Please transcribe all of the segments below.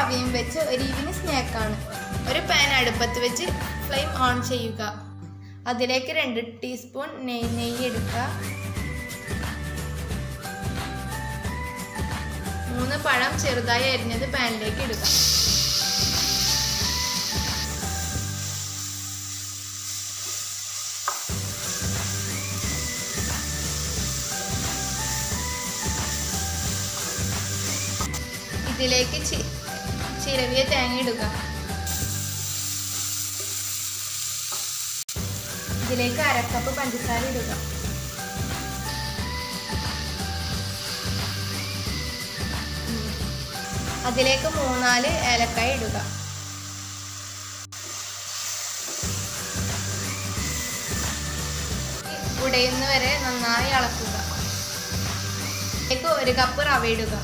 റവയും വെച്ച് ഒരു ഈവനിങ് സ്നാക്കാണ് ഒരു പാൻ അടുപ്പത്ത് വെച്ച് ഫ്ലെയിം ഓൺ ചെയ്യുക അതിലേക്ക് രണ്ട് ടീസ്പൂൺ നെയ്യ് നെയ്യ് എടുക്കുക മൂന്ന് പഴം ചെറുതായി അരിഞ്ഞത് പാനിലേക്ക് ഇടുക ഇതിലേക്ക് ചി- ചിരവിയ തേങ്ങ ഇടുക ഇതിലേക്ക് അരക്കപ്പ് പഞ്ചസാര ഇടുക ഉം. അതിലേക്ക് മൂന്നാല് ഏലക്കായ ഇടുക ഉടയുന്നവരെ നന്നായി ഇളക്കുക ഇതിലേക്ക് ഒരു കപ്പ് റവ ഇടുക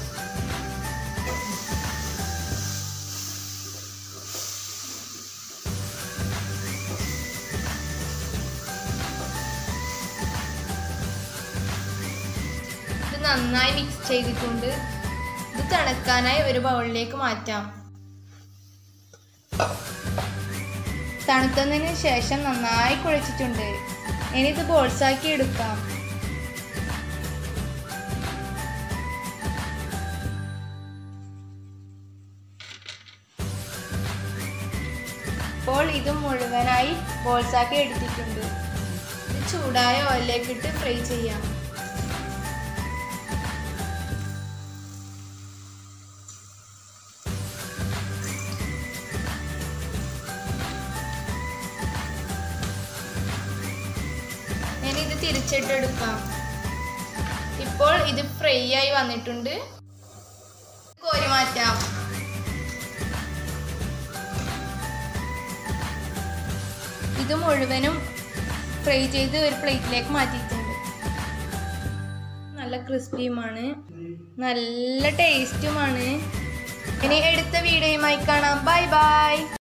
ഇത് നന്നായി മിക്സ് ചെയ്തിട്ടുണ്ട് ഇത് തണുക്കാനായി ഒരു ബൗളിലേക്ക് മാറ്റാം തണുത്തതിന് ശേഷം നന്നായി കുഴച്ചിട്ടുണ്ട് ഇനി ഇത് ബോൾസാക്കി എടുക്കാം ഇപ്പോൾ ഇത് മുഴുവനായി ബോൾസാക്കി എടുത്തിട്ടുണ്ട് ഇത് ചൂടായ ഓയിലേക്ക് ഇട്ട് ഫ്രൈ ചെയ്യാം ഞാൻ ഇത് തിരിച്ചിട്ടെടുക്കാം ഇപ്പോൾ ഇത് ഫ്രൈ ആയി വന്നിട്ടുണ്ട് കോരി മാറ്റാം ഇത് മുഴുവനും ഫ്രൈ ചെയ്ത് ഒരു പ്ലേറ്റിലേക്ക് മാറ്റിയിട്ടുണ്ട് നല്ല ക്രിസ്പിയുമാണ് നല്ല ടേസ്റ്റുമാണ് ഇനി എടുത്ത വീഡിയോയുമായി കാണാം ബൈ ബൈ